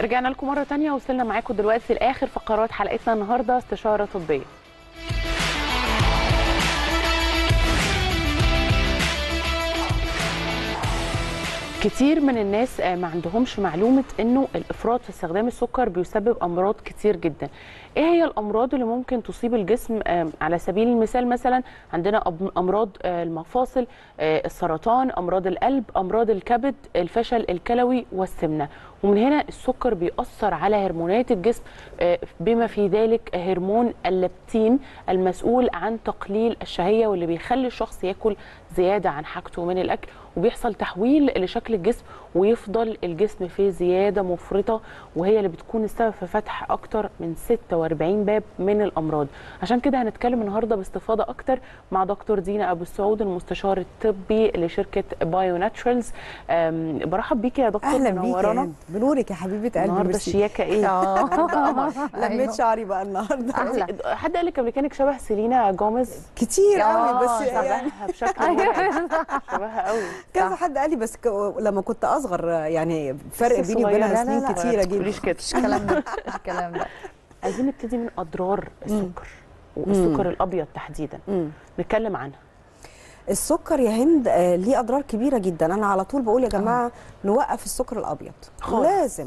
رجعنا لكم مرة تانية وصلنا معاكم دلوقتي لآخر فقرات حلقتنا النهاردة استشارة طبية كتير من الناس آه، ما عندهمش معلومة انه الافراط في استخدام السكر بيسبب امراض كتير جدا ايه هي الامراض اللي ممكن تصيب الجسم آه، على سبيل المثال مثلا عندنا أب- امراض آه، المفاصل آه، السرطان امراض القلب امراض الكبد الفشل الكلوي والسمنه ومن هنا السكر بيأثر على هرمونات الجسم آه، بما في ذلك هرمون اللبتين المسؤول عن تقليل الشهيه واللي بيخلي الشخص ياكل زياده عن حاجته من الاكل وبيحصل تحويل لشكل الجسم ويفضل الجسم في زياده مفرطه وهي اللي بتكون السبب في فتح اكتر من 46 باب من الامراض عشان كده هنتكلم النهارده باستفاضه اكتر مع دكتور دينا ابو السعود المستشار الطبي لشركه بايو ناتشرالز أم، برحب بيكي يا دكتور اهلا بيكي يا منورانا هند. بنورك يا حبيبه قلبي النهارده ميرسي. الشياكه ايه النهارده قمر لميت شعري بقى النهارده أحلى. حد قال لك قبل كده انك شبه سيلينا جوميز كتير آه، قوي بس يعني شبهها بشكل مرعب شبهها قوي كذا حد قال لي بس ك... لما كنت اصغر يعني فرق لسه بيني صغيرة. وبينها لا، لا، سنين لا. كتيره ما جدا تقوليش كده مش الكلام ده مش الكلام ده عايزين نبتدي من اضرار السكر والسكر الابيض تحديدا مم. نتكلم عنها السكر يا هند آه، ليه اضرار كبيره جدا انا على طول بقول يا جماعه نوقف السكر الابيض خالص. لازم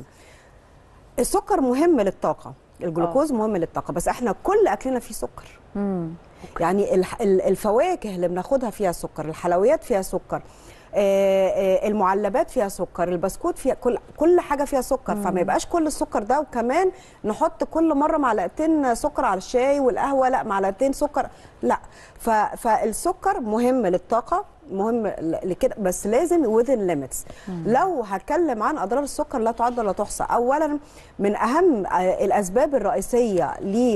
السكر مهم للطاقه الجلوكوز مهم للطاقه بس احنا كل اكلنا فيه سكر مم. يعني الح- ال- الفواكه اللي بناخدها فيها سكر الحلويات فيها سكر آه، آه، المعلبات فيها سكر البسكوت فيها كل كل حاجه فيها سكر فما يبقاش كل السكر ده وكمان نحط كل مره معلقتين سكر على الشاي والقهوه لا معلقتين سكر لا ف- فالسكر مهم للطاقه مهم ل- لكده بس لازم within limits لو هتكلم عن اضرار السكر لا تعد ولا تحصى اولا من اهم آه، الاسباب الرئيسيه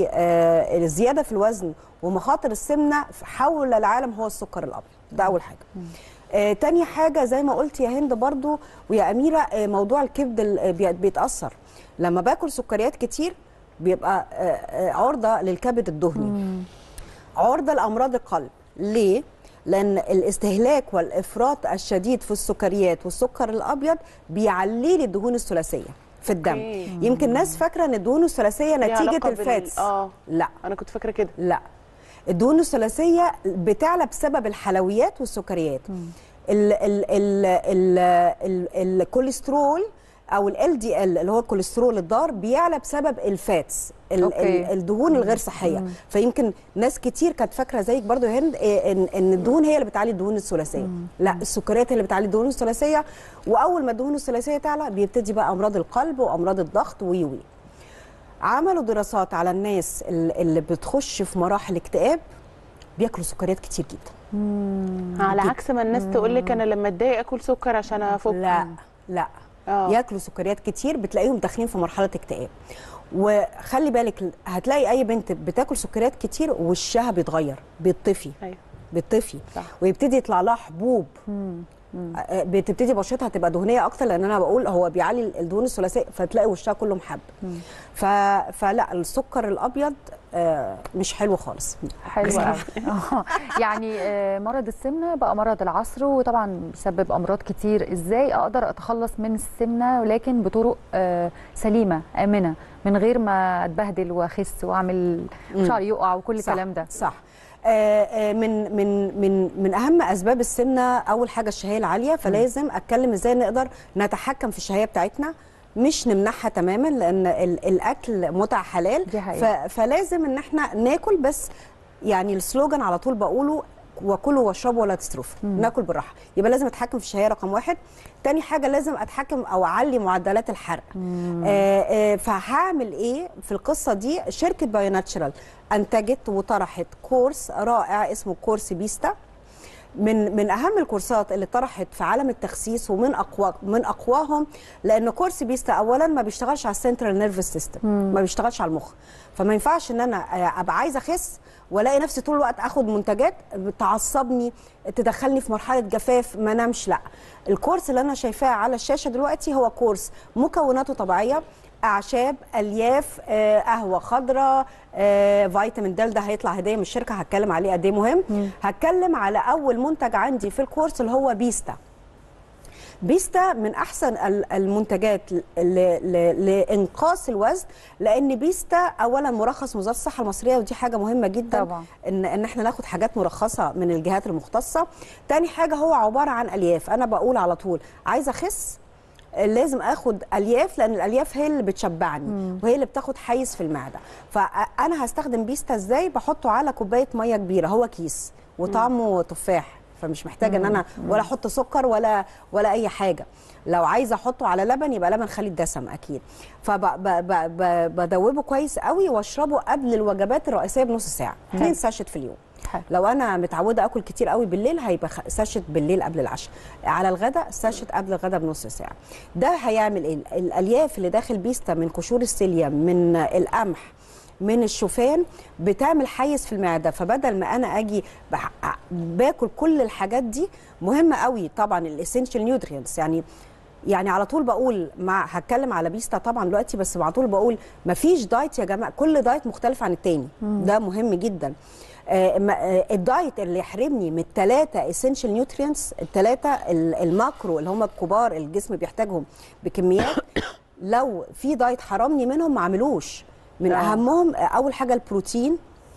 للزياده في الوزن ومخاطر السمنه حول العالم هو السكر الابيض ده اول حاجه آه تاني حاجة زي ما قلت يا هند برضو ويا أميرة آه موضوع الكبد ال- آه، بي- بيتأثر لما باكل سكريات كتير بيبقى آه آه عرضة للكبد الدهني عرضة لأمراض القلب ليه؟ لأن الاستهلاك والإفراط الشديد في السكريات والسكر الأبيض بيعلي لي الدهون الثلاثية في الدم أوكي. يمكن ناس فاكرة أن الدهون الثلاثية ليها نتيجة علاقة بال- الفاتس اه لا انا كنت فاكره كده لا الدهون الثلاثيه بتعلى بسبب الحلويات والسكريات ال ال ال ال ال الكوليسترول او ال دي ال اللي هو الكوليسترول الضار بيعلى بسبب الفاتس ال أوكي. ال الدهون الغير صحيه فيمكن ناس كتير كانت فاكره زيك برضو يا هند إيه، ان ان الدهون هي اللي بتعلي الدهون الثلاثيه لا السكريات هي اللي بتعلي الدهون الثلاثيه واول ما الدهون الثلاثيه تعلى بيبتدي بقى امراض القلب وامراض الضغط وي وي عملوا دراسات على الناس ال- اللي بتخش في مراحل اكتئاب بياكلوا سكريات كتير جدا على عكس ما الناس تقول لك انا لما اتضايق اكل سكر عشان افك لا لا اه ياكلوا سكريات كتير بتلاقيهم داخلين في مرحله اكتئاب وخلي بالك هتلاقي اي بنت بتاكل سكريات كتير وشها بيتغير بيطفي ايوه بيطفي صح. ويبتدي يطلع لها حبوب آه، بتبتدي بشرتها تبقى دهنيه اكتر لان انا بقول هو بيعلي الدهون الثلاثيه فتلاقي وشها كله محب ف... فلا السكر الابيض آه، مش حلو خالص حلو قوي آه. يعني آه، مرض السمنه بقى مرض العصر وطبعا بيسبب امراض كتير ازاي اقدر اتخلص من السمنه ولكن بطرق آه، سليمه امنه من غير ما اتبهدل واخس واعمل شعري يقع وكل صح، الكلام ده صح آه، آه، من من من من اهم اسباب السمنه اول حاجه الشهيه العاليه فلازم اتكلم ازاي نقدر نتحكم في الشهيه بتاعتنا مش نمنعها تماما لان ال- الاكل متع حلال دي حقيقة. ف- فلازم ان احنا ناكل بس يعني السلوجان على طول بقوله وكلوا واشربوا ولا تسرفوا ناكل بالراحه يبقى لازم اتحكم في الشهيه رقم واحد تاني حاجه لازم اتحكم او اعلي معدلات الحرق آه آه فهعمل ايه في القصه دي شركه بايو ناتشرال انتجت وطرحت كورس رائع اسمه كورس بيستا من من اهم الكورسات اللي طرحت في عالم التخسيس ومن اقوى من اقواهم لان كورس بيستا اولا ما بيشتغلش على السنترال نيرفس سيستم ما بيشتغلش على المخ فما ينفعش ان انا آه، ابقى عايزه اخس والاقي نفسي طول الوقت اخد منتجات تعصبني تدخلني في مرحله جفاف ما نامش لا الكورس اللي انا شايفاه على الشاشه دلوقتي هو كورس مكوناته طبيعيه اعشاب الياف آه، قهوه خضراء آه، فيتامين د ده هيطلع هديه من الشركه هتكلم عليه قد ايه مهم هتكلم على اول منتج عندي في الكورس اللي هو بيستا بيستا من احسن ال- المنتجات ل- ل- لانقاص الوزن لان بيستا اولا مرخص من وزاره الصحه المصريه ودي حاجه مهمه جدا طبعا. ان ان احنا ناخد حاجات مرخصه من الجهات المختصه تاني حاجه هو عباره عن الياف انا بقول على طول عايزه اخس لازم اخد الياف لان الالياف هي اللي بتشبعني وهي اللي بتاخد حيز في المعده فانا هستخدم بيستا ازاي بحطه على كوبايه ميه كبيره هو كيس وطعمه تفاح فمش محتاجه ان انا ولا احط سكر ولا ولا اي حاجه لو عايزه احطه على لبن يبقى لبن خالي الدسم اكيد فبدوبه كويس قوي واشربه قبل الوجبات الرئيسيه بنص ساعه اثنين ساشت في اليوم حلو. لو انا متعوده اكل كتير قوي بالليل هيبقى خ- ساشت بالليل قبل العشاء على الغداء ساشت قبل الغداء بنص ساعه ده هيعمل ايه الالياف اللي داخل بيستا من قشور السيليا من القمح من الشوفان بتعمل حيز في المعده فبدل ما انا اجي بح- باكل كل الحاجات دي مهمه قوي طبعا الاسينشال نيوترينتس يعني يعني على طول بقول مع هتكلم على بيستا طبعا دلوقتي بس على طول بقول مفيش دايت يا جماعه كل دايت مختلف عن التاني ده مهم جدا آه، ما- آه، الدايت اللي يحرمني من الثلاثه اسينشال نيوترينتس الثلاثه الماكرو اللي هم الكبار الجسم بيحتاجهم بكميات لو في دايت حرمني منهم ما عملوش من آه. اهمهم آه، اول حاجه البروتين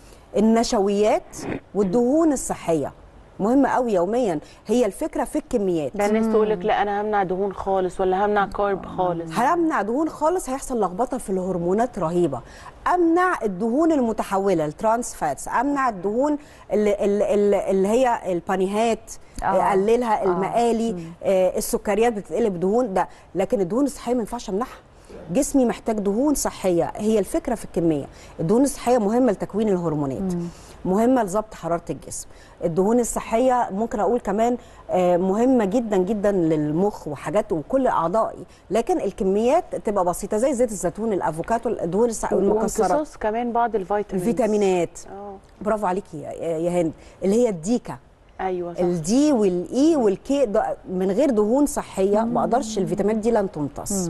النشويات والدهون الصحيه مهمه قوي يوميا هي الفكره في الكميات ده الناس تقول لك لا انا همنع دهون خالص ولا همنع كارب خالص همنع دهون خالص هيحصل لخبطه في الهرمونات رهيبه امنع الدهون المتحوله الترانس فاتس امنع الدهون اللي, اللي, اللي, اللي هي البانيهات آه. اقللها آه. المقالي آه السكريات بتتقلب دهون ده لكن الدهون الصحيه ما ينفعش امنعها جسمي محتاج دهون صحيه هي الفكره في الكميه الدهون الصحيه مهمه لتكوين الهرمونات مهمه لضبط حراره الجسم الدهون الصحيه ممكن اقول كمان آه، مهمه جدا جدا للمخ وحاجات وكل اعضائي لكن الكميات تبقى بسيطه زي زيت الزيتون الافوكاتو الدهون الصحيه والمكسرات وامتصاص كمان بعض الفيتامينز الفيتامينات اه برافو عليكي يا يا هند اللي هي الديكا ايوه صح الدي والاي والكي ده من غير دهون صحيه ما اقدرش الفيتامينات دي لن تمتص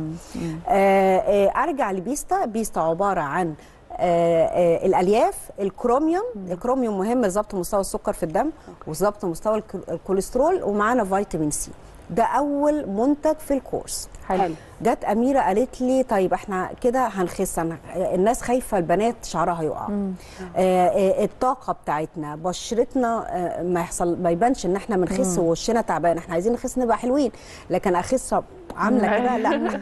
آه آه ارجع لبيستا بيستا عباره عن آه آه الالياف الكروميوم الكروميوم مهم لضبط مستوى السكر في الدم وضبط مستوى الك- الكوليسترول ومعانا فيتامين سي ده اول منتج في الكورس حلو جت اميره قالت لي طيب احنا كده هنخس أنا- الناس خايفه البنات شعرها يقع آه آه الطاقه بتاعتنا بشرتنا آه ما يحصل ما يبانش ان احنا بنخس ووشنا تعبان احنا عايزين نخس نبقى حلوين لكن اخس عامله كده لا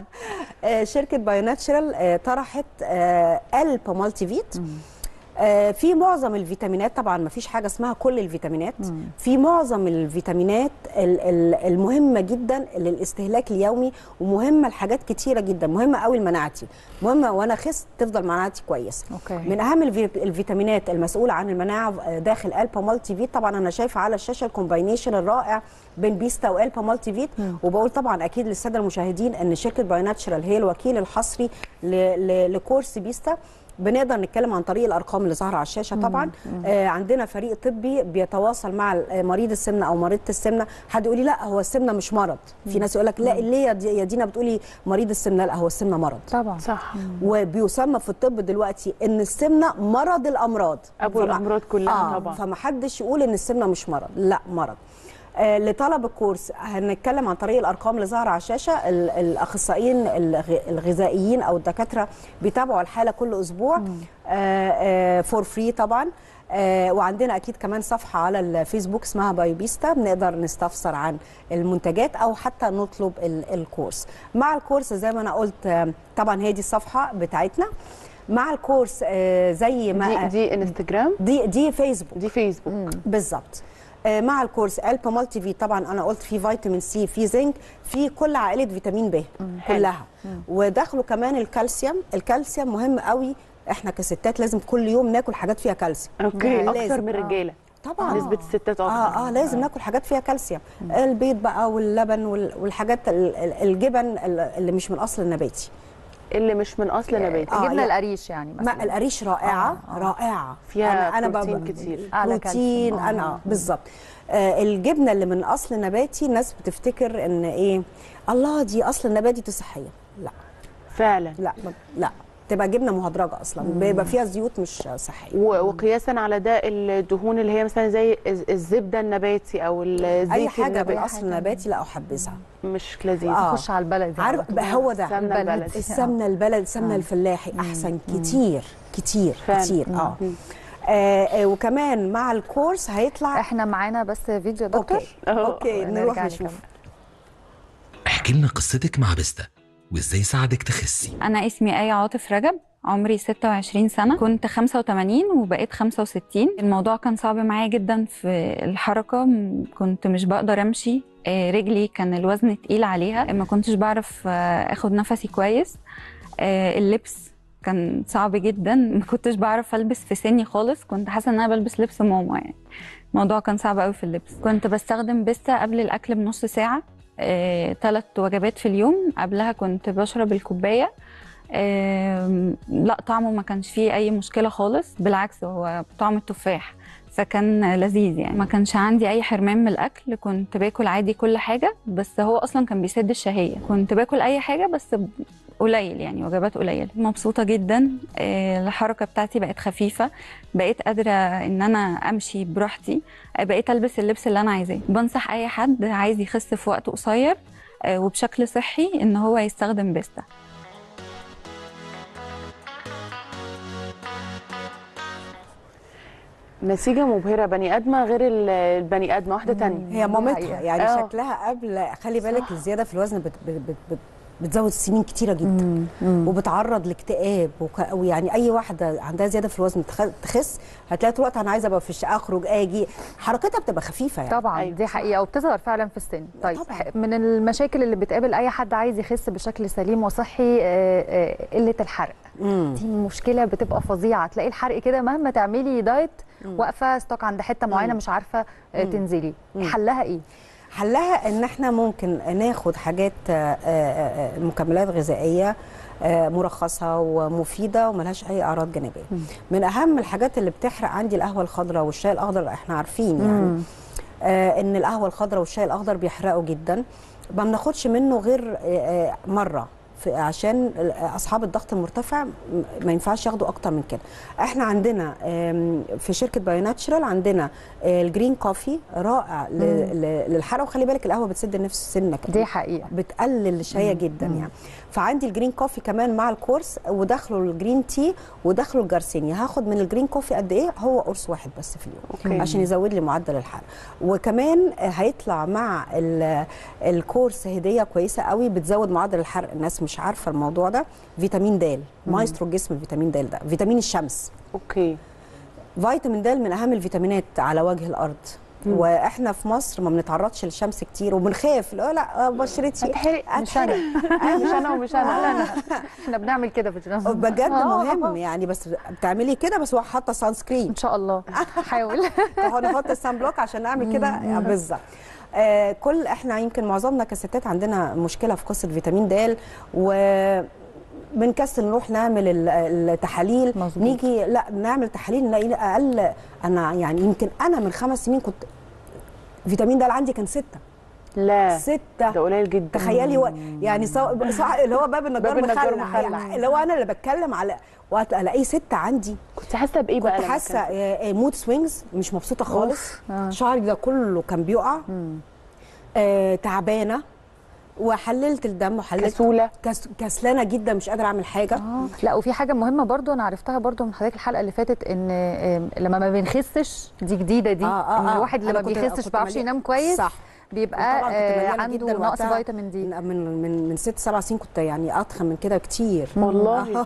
آه شركه بايو ناتشرال آه طرحت آه الب مالتي فيت آه، في معظم الفيتامينات طبعا ما فيش حاجه اسمها كل الفيتامينات في معظم الفيتامينات ال- ال- المهمه جدا للاستهلاك اليومي ومهمه لحاجات كتيره جدا مهمه قوي لمناعتي مهمه وانا خس تفضل مناعتي كويس أوكي. من اهم الفي- الفيتامينات المسؤوله عن المناعه آه، داخل البا مالتي فيت طبعا انا شايفه على الشاشه الكومباينيشن الرائع بين بيستا والبا مالتي فيت وبقول طبعا اكيد للساده المشاهدين ان شركه باي ناتشرال هي الوكيل الحصري ل- ل- لكورس بيستا بنقدر نتكلم عن طريق الارقام اللي ظاهره على الشاشه طبعا آه عندنا فريق طبي بيتواصل مع ال- مريض السمنه او مريضه السمنه حد يقول لي لا هو السمنه مش مرض في ناس يقول لك لا ليه يا دي- يا دينا بتقولي مريض السمنه لا هو السمنه مرض طبعا صح وبيسمى في الطب دلوقتي ان السمنه مرض الامراض أبو فما- الأمراض كلها آه طبعا. فما حدش يقول ان السمنه مش مرض لا مرض آه لطلب الكورس هنتكلم عن طريق الارقام اللي ظاهره على الشاشه ال- الاخصائيين الغ- الغذائيين او الدكاتره بيتابعوا الحاله كل اسبوع فور فري طبعا آه وعندنا اكيد كمان صفحه على الفيسبوك اسمها بايوبيستا بنقدر نستفسر عن المنتجات او حتى نطلب ال- الكورس مع الكورس زي ما انا قلت آه طبعا هي دي الصفحه بتاعتنا مع الكورس آه زي ما دي دي انستجرام دي دي فيسبوك دي فيسبوك بالظبط آه، مع الكورس البا مالتي في طبعا انا قلت في فيتامين سي في زنك في كل عائله فيتامين ب كلها ودخلوا كمان الكالسيوم الكالسيوم مهم قوي احنا كستات لازم كل يوم ناكل حاجات فيها كالسيوم اوكي لازم. اكتر من الرجاله طبعا نسبه الستات اكتر اه اه لازم ناكل حاجات فيها كالسيوم البيض بقى واللبن وال- والحاجات ال- ال- الجبن ال- اللي مش من اصل النباتي اللي مش من اصل نباتي آه، جبنه يا- القريش يعني مثلا ما القريش رائعه آه، آه. رائعه فيها ب- بروتين كتير. أعلى بروتين كالسيوم. آه. انا آه، بالظبط آه الجبنه اللي من اصل نباتي الناس بتفتكر ان ايه الله دي اصل النباتي دي صحيه لا فعلا لا لا تبقى جبنه مهدرجه اصلا بيبقى فيها زيوت مش صحيه و- وقياسا على ده الدهون اللي هي مثلا زي الز- الزبده النباتي او الزيت اي حاجه النباتي بالاصل نباتي لا احبذها مش لذيذ آه. نخش على البلد عارف بقى هو ده السمنه البلد. البلدي السمنه البلد السمنه الفلاحي احسن كتير كتير فعلا. كتير اه آه، آه، وكمان مع الكورس هيطلع احنا معانا بس فيديو يا دكتور اوكي أهو. اوكي نروح ونرجع نشوف نكمل. احكي لنا قصتك مع بيستا وازاي ساعدك تخسي أنا اسمي آية عاطف رجب عمري 26 سنة كنت 85 وبقيت 65 الموضوع كان صعب معايا جدا في الحركة م- كنت مش بقدر أمشي آه، رجلي كان الوزن تقيل عليها ما كنتش بعرف آه، أخد نفسي كويس آه، اللبس كان صعب جدا ما كنتش بعرف ألبس في سني خالص كنت حاسة إن أنا بلبس لبس ماما يعني الموضوع كان صعب قوي في اللبس كنت بستخدم بيستا قبل الأكل بنص ساعة ثلاث وجبات في اليوم قبلها كنت بشرب الكوباية آم، لا طعمه ما كانش فيه اي مشكله خالص بالعكس هو طعم التفاح فكان لذيذ يعني ما كانش عندي اي حرمان من الاكل كنت باكل عادي كل حاجه بس هو اصلا كان بيسد الشهيه كنت باكل اي حاجه بس ب- قليل يعني وجبات قليله مبسوطه جدا آه، الحركه بتاعتي بقت خفيفه بقيت قادره ان انا امشي براحتي آه، بقيت البس اللبس اللي انا عايزاه بنصح اي حد عايز يخس في وقت قصير آه، وبشكل صحي ان هو يستخدم بيستا نسيجه مبهره بني ادمه غير ال- البني ادمه واحده تانية هي دي مامتها حقيقة. يعني آه. شكلها قبل خلي بالك الزياده في الوزن بت بت بت بت بتزود سنين كتيره جدا وبتعرض لاكتئاب وك- ويعني اي واحده عندها زياده في الوزن تخ- تخس هتلاقي طول الوقت انا عايزه ابقى في الشقه اخرج اجي حركتها بتبقى خفيفه يعني طبعا أيوة. دي حقيقه وبتظهر فعلا في السن طيب طبعاً. من المشاكل اللي بتقابل اي حد عايز يخس بشكل سليم وصحي آه، آه، قله الحرق مم. دي مشكله بتبقى فظيعه تلاقي الحرق كده مهما تعملي دايت واقفه ستوك عند حته معينه مش عارفه آه، تنزلي حلها ايه حلها ان احنا ممكن ناخد حاجات آه، آه، آه، مكملات غذائيه آه، مرخصه ومفيده وملهاش اي اعراض جانبيه من اهم الحاجات اللي بتحرق عندي القهوه الخضراء والشاي الاخضر احنا عارفين يعني آه، ان القهوه الخضراء والشاي الاخضر بيحرقوا جدا ما بناخدش منه غير آه، آه، مره في- عشان اصحاب الضغط المرتفع م- ما ينفعش ياخدوا اكتر من كده احنا عندنا آم، في شركه بايو ناتشرال عندنا آه، الجرين كوفي رائع ل- ل- للحرق وخلي بالك القهوه بتسد النفس سنه دي حقيقه بتقلل الشهيه جدا يعني فعندي الجرين كوفي كمان مع الكورس وداخله الجرين تي وداخله الجارسينيا هاخد من الجرين كوفي قد ايه هو قرص واحد بس في اليوم أوكي. عشان يزود لي معدل الحرق وكمان هيطلع مع ال- الكورس هديه كويسه قوي بتزود معدل الحرق الناس مش عارفه الموضوع ده فيتامين د مايسترو الجسم فيتامين د ده فيتامين الشمس اوكي فيتامين د من اهم الفيتامينات على وجه الارض واحنا في مصر ما بنتعرضش للشمس كتير وبنخاف لا لا بشرتي هتحرق مش انا مش انا ومش انا لا انا احنا بنعمل كده في الجنازة. بجد آه، مهم يعني بس بتعملي كده بس هو حاطه سان سكرين ان شاء الله حاول هو نحط السان بلوك عشان نعمل كده بالظبط آه كل احنا يمكن معظمنا كستات عندنا مشكله في قصه فيتامين د و بنكسل نروح نعمل ال- التحاليل مظبوط. نيجي لا نعمل تحاليل نلاقي اقل انا يعني يمكن انا من خمس سنين كنت فيتامين د عندي كان ستة لا ستة ده قليل جدا تخيلي و... يعني صا... صح اللي هو باب النجار باب النجار مخلع مخلع. يعني اللي هو انا اللي بتكلم على وقت الاقيه ستة عندي كنت حاسه بايه بقى كنت لما حاسه كان- مود سوينجز مش مبسوطه خالص آه. شعري ده كله كان بيقع آه تعبانه وحللت الدم وحللت كسولة. كس... كسلانه جدا مش قادره اعمل حاجه آه. لا وفي حاجه مهمه برضو انا عرفتها برضو من حضرتك الحلقه اللي فاتت ان آم، لما ما بنخسش دي جديده دي آه، آه، ان آه. الواحد أنا لما كنت- بيخسش كنت ما بيعرفش مليانة- ينام كويس صح بيبقى طبعاً كنت آه، مليانة عنده جداً نقص وقتها. فيتامين دي من من من ست سبع سنين كنت يعني اضخم من كده كتير والله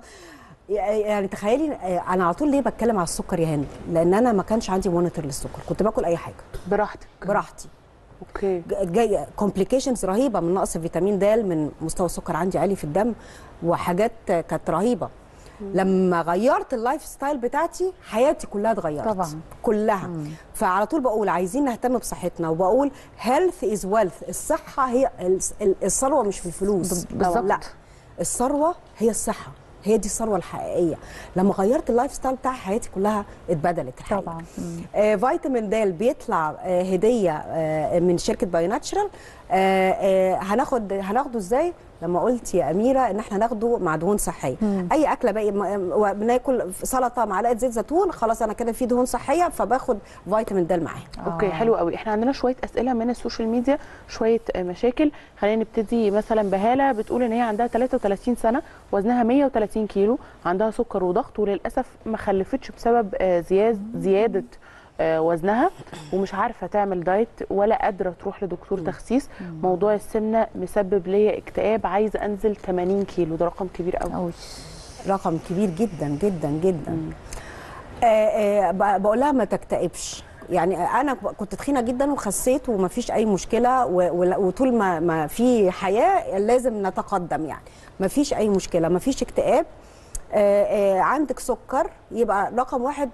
يعني تخيلي آه، انا على طول ليه بتكلم على السكر يا هند لان انا ما كانش عندي مونيتور للسكر كنت باكل اي حاجه براحتك براحتي اوكي جاي كومبليكيشنز رهيبه من نقص فيتامين د من مستوى السكر عندي عالي في الدم وحاجات كانت رهيبه لما غيرت اللايف ستايل بتاعتي حياتي كلها اتغيرت طبعاً. كلها فعلى طول بقول عايزين نهتم بصحتنا وبقول هيلث از ويلث الصحه هي الس- ال- الثروه مش في الفلوس ب- بالظبط. لا الثروه هي الصحه هي دي الثروه الحقيقيه لما غيرت اللايف ستايل بتاع حياتي كلها اتبدلت الحقيقه طبعا آه فيتامين د بيطلع آه هديه آه من شركه بايو ناتشرال آه آه هناخد هناخده ازاي لما قلت يا اميره ان احنا ناخده مع دهون صحيه مم. اي اكله باقي م- وبناكل سلطه معلقه زيت زيتون خلاص انا كده في دهون صحيه فباخد فيتامين د معاها اوكي آه. حلو قوي احنا عندنا شويه اسئله من السوشيال ميديا شويه آه، مشاكل خلينا نبتدي مثلا بهاله بتقول ان هي عندها 33 سنه وزنها 130 كيلو عندها سكر وضغط وللاسف ما خلفتش بسبب آه، زياد زياده آه، وزنها ومش عارفه تعمل دايت ولا قادره تروح لدكتور تخسيس موضوع السمنه مسبب ليا اكتئاب عايزه انزل 80 كيلو ده رقم كبير قوي أوي. رقم كبير جدا جدا جدا آه آه ب- بقول لها ما تكتئبش يعني انا كنت تخينه جدا وخسيت ومفيش اي مشكله و- و- وطول ما ما في حياه لازم نتقدم يعني مفيش اي مشكله مفيش اكتئاب آه آه عندك سكر يبقى رقم واحد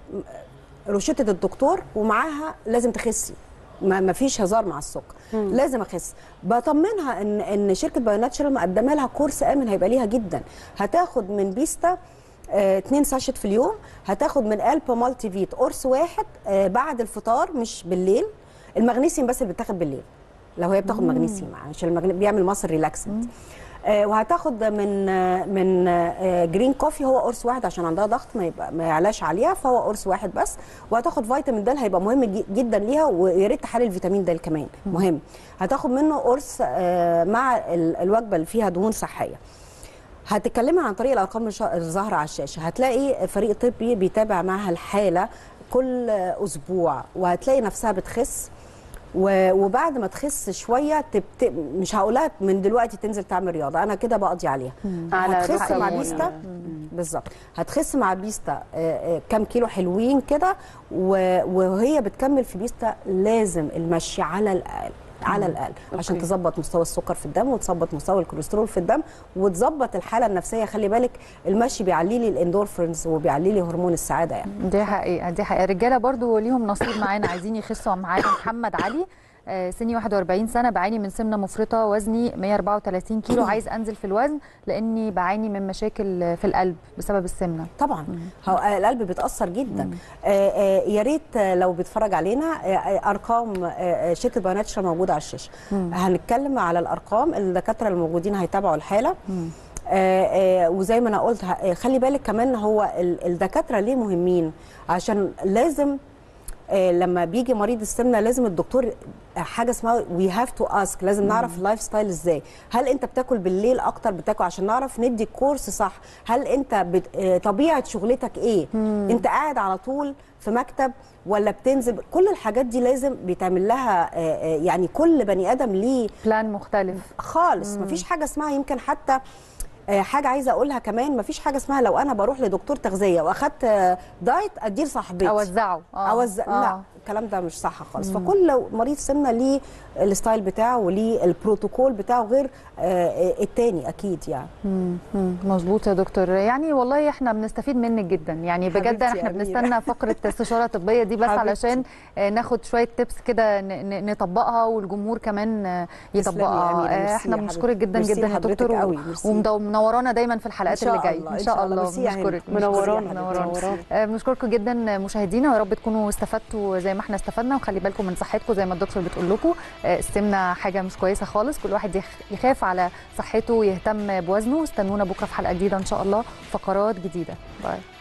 روشته الدكتور ومعاها لازم تخسي ما ما فيش هزار مع السكر لازم اخس بطمنها ان ان شركه بايو ناتشرال مقدمه لها كورس امن هيبقى ليها جدا هتاخد من بيستا آه، اتنين ساشت في اليوم هتاخد من الب مالتي فيت قرص واحد آه، بعد الفطار مش بالليل المغنيسيوم بس اللي بيتاخد بالليل لو هي بتاخد مغنيسيوم عشان المغني بيعمل مصر ريلاكسنت آه، وهتاخد من آه، من آه، جرين كوفي هو قرص واحد عشان عندها ضغط ما يبقى ما يعلاش عليها فهو قرص واحد بس وهتاخد فيتامين د هيبقى مهم جي- جدا ليها ويا ريت تحلل فيتامين د كمان مهم هتاخد منه قرص آه، مع ال- الوجبه اللي فيها دهون صحيه هتتكلمي عن طريق الارقام الش- الظاهره على الشاشه هتلاقي فريق طبي بيتابع معاها الحاله كل اسبوع وهتلاقي نفسها بتخس و- وبعد ما تخس شويه تبت... مش هقولها من دلوقتي تنزل تعمل رياضه انا كده بقضي عليها على هتخس مع فيتامين. بيستا بالظبط هتخس مع بيستا آه، آه، كام كيلو حلوين كده و- وهي بتكمل في بيستا لازم المشي على الاقل على الاقل عشان أوكي. تظبط مستوى السكر في الدم وتظبط مستوى الكوليسترول في الدم وتظبط الحاله النفسيه خلي بالك المشي بيعلي لي الاندورفينز وبيعلي لي هرمون السعاده يعني دي حقيقة دي حقيقة الرجالة برضو ليهم نصيب معانا عايزين يخسوا معانا محمد علي آه، سني 41 سنة بعاني من سمنة مفرطة وزني 134 كيلو عايز أنزل في الوزن لأني بعاني من مشاكل في القلب بسبب السمنة طبعا هو القلب بيتاثر جدا آه آه يا ريت آه، لو بيتفرج علينا آه آه، ارقام آه آه، شركه باناتشر موجوده على الشاشه هنتكلم على الارقام الدكاتره الموجودين هيتابعوا الحاله آه آه وزي ما انا قلت ه- آه، خلي بالك كمان هو ال- الدكاتره ليه مهمين عشان لازم آه، لما بيجي مريض السمنه لازم الدكتور حاجه اسمها وي هاف تو اسك لازم نعرف اللايف ستايل ازاي هل انت بتاكل بالليل اكتر بتاكل عشان نعرف ندي الكورس صح هل انت بت... آه، طبيعه شغلتك ايه انت قاعد على طول في مكتب ولا بتنزل كل الحاجات دي لازم بيتعمل لها آه، آه، يعني كل بني ادم ليه بلان مختلف خالص مفيش حاجه اسمها يمكن حتى آه، حاجه عايزه اقولها كمان مفيش حاجه اسمها لو انا بروح لدكتور تغذيه واخدت آه، دايت اديه لصاحبتي أوزعه آه. اوزع آه. لا الكلام ده مش صح خالص فكل مريض سمنه ليه الستايل بتاعه وليه البروتوكول بتاعه غير آه، التاني اكيد يعني مم، مم، مظبوط يا دكتور يعني والله احنا بنستفيد منك جدا يعني بجد حبيبتي يا احنا أميرة. بنستنى فقره استشاره طبيه دي بس حبيبتي. علشان آه، ناخد شويه تيبس كده ن- ن- نطبقها والجمهور كمان آه، تسلمي يا يطبقها أميرة، آه، ميرسي احنا يا بنشكرك حبيبتي. جدا ميرسي جدا يا لحضرتك دكتور قوي، ميرسي. ومنورانا دايما في الحلقات إن اللي شاء جايه الله، ان إن شاء شاء الله. الله ميرسي يا هند. بنشكرك منورانا ميرسي يا منورانا حبيبتي. منورانا آه، بنشكركم جدا مشاهدينا ويا رب تكونوا استفدتوا زي ما احنا استفدنا وخلي بالكم من صحتكم زي ما الدكتور بتقول لكم آه، السمنه حاجه مش كويسه خالص كل واحد يخ- يخاف على صحته ويهتم بوزنه استنونا بكره في حلقه جديده ان شاء الله فقرات جديده باي